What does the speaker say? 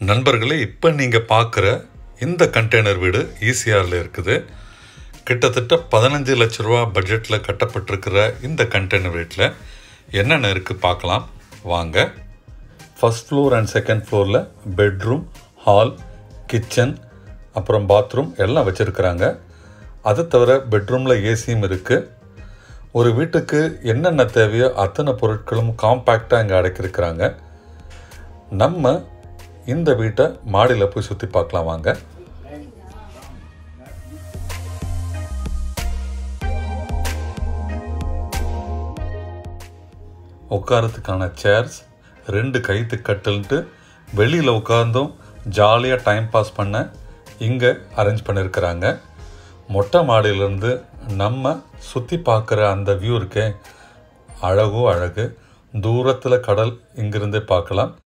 நண்பர்களே இப்போ நீங்கள் பார்க்குற இந்த கண்டெய்னர் வீடு ஈசிஆரில் இருக்குது கிட்டத்தட்ட பதினஞ்சு லட்ச ரூபா பட்ஜெட்டில் கட்டப்பட்டிருக்கிற இந்த கண்டெய்னர் வீட்டில் என்னென்ன இருக்குது பார்க்கலாம் வாங்க ஃபஸ்ட் ஃப்ளோர் அண்ட் செகண்ட் ஃப்ளோரில் பெட்ரூம் ஹால் கிச்சன் அப்புறம் பாத்ரூம் எல்லாம் வச்சுருக்குறாங்க அதை தவிர பெட்ரூமில் ஏசியும் இருக்குது ஒரு வீட்டுக்கு என்னென்ன தேவையோ அத்தனை பொருட்களும் காம்பேக்டாக இங்கே அடக்கியிருக்கிறாங்க நம்ம இந்த வீட்டை மாடியில் போய் சுற்றி பார்க்கலாம் வாங்க உட்காரத்துக்கான சேர்ஸ் ரெண்டு கைத்து கட்டில்ட்டு வெளியில் உட்காந்தும் ஜாலியாக டைம் பாஸ் பண்ண இங்கே அரேஞ்ச் பண்ணியிருக்கிறாங்க மொட்டை மாடியிலேருந்து நம்ம சுற்றி பார்க்குற அந்த வியூ இருக்கே அழகோ அழகு தூரத்தில் கடல் இங்கிருந்தே பார்க்கலாம்